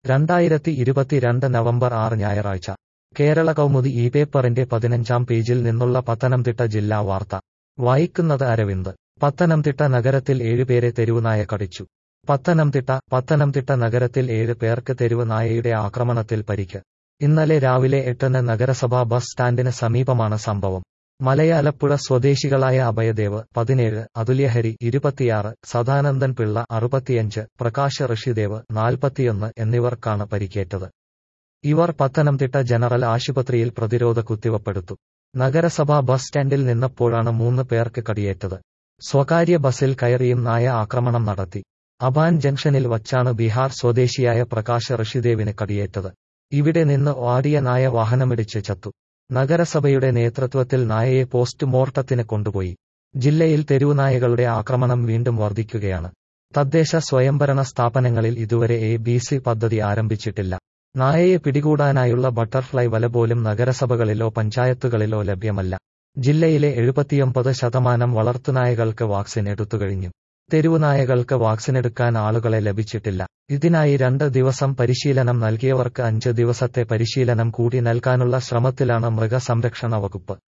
രണ്ടായിരത്തി ഇരുപത്തിരണ്ട് നവംബർ ആറ് ഞായറാഴ്ച കേരള കൗമുദി ഈ പേപ്പറിന്റെ പതിനഞ്ചാം പേജിൽ നിന്നുള്ള പത്തനംതിട്ട ജില്ലാ വാർത്ത വായിക്കുന്നത് അരവിന്ദ് പത്തനംതിട്ട നഗരത്തിൽ ഏഴുപേരെ തെരുവുനായ കടിച്ചു പത്തനംതിട്ട പത്തനംതിട്ട നഗരത്തിൽ ഏഴ് പേർക്ക് തെരുവ് നായയുടെ ആക്രമണത്തിൽ പരിക്ക് ഇന്നലെ രാവിലെ എട്ടിന് നഗരസഭാ ബസ് സ്റ്റാൻഡിന് സമീപമാണ് സംഭവം മലയാലപ്പുഴ സ്വദേശികളായ അഭയദേവ് പതിനേഴ് അതുല്യഹരി ഇരുപത്തിയാറ് സദാനന്ദൻ പിള്ള അറുപത്തിയഞ്ച് പ്രകാശ് ഋഷിദേവ് നാൽപ്പത്തിയൊന്ന് എന്നിവർക്കാണ് പരിക്കേറ്റത് ഇവർ പത്തനംതിട്ട ജനറൽ ആശുപത്രിയിൽ പ്രതിരോധ കുത്തിവപ്പെടുത്തു നഗരസഭാ ബസ് സ്റ്റാൻഡിൽ നിന്നപ്പോഴാണ് മൂന്ന് പേർക്ക് കടിയേറ്റത് സ്വകാര്യ ബസിൽ കയറിയും നായ ആക്രമണം നടത്തി അബാൻ ജംഗ്ഷനിൽ വച്ചാണ് ബീഹാർ സ്വദേശിയായ പ്രകാശ് ഋഷിദേവിന് കടിയേറ്റത് ഇവിടെ നിന്ന് ഓടിയ നായ വാഹനമിടിച്ച് ചത്തു നഗരസഭയുടെ നേതൃത്വത്തിൽ നായയെ പോസ്റ്റ്മോർട്ടത്തിന് കൊണ്ടുപോയി ജില്ലയിൽ തെരുവുനായകളുടെ ആക്രമണം വീണ്ടും വർദ്ധിക്കുകയാണ് തദ്ദേശ സ്വയംഭരണ സ്ഥാപനങ്ങളിൽ ഇതുവരെ എ ബി സി പദ്ധതി ആരംഭിച്ചിട്ടില്ല നായയെ പിടികൂടാനായുള്ള ബട്ടർഫ്ലൈ വല പോലും നഗരസഭകളിലോ പഞ്ചായത്തുകളിലോ ലഭ്യമല്ല ജില്ലയിലെ എഴുപത്തിയൊമ്പത് ശതമാനം വളർത്തുനായകൾക്ക് വാക്സിൻ എടുത്തുകഴിഞ്ഞു തെരുവുനായകൾക്ക് വാക്സിനെടുക്കാൻ ആളുകളെ ലഭിച്ചിട്ടില്ല ഇതിനായി രണ്ട് ദിവസം പരിശീലനം നൽകിയവർക്ക് അഞ്ച് ദിവസത്തെ പരിശീലനം കൂടി നൽകാനുള്ള ശ്രമത്തിലാണ് മൃഗസംരക്ഷണ വകുപ്പ്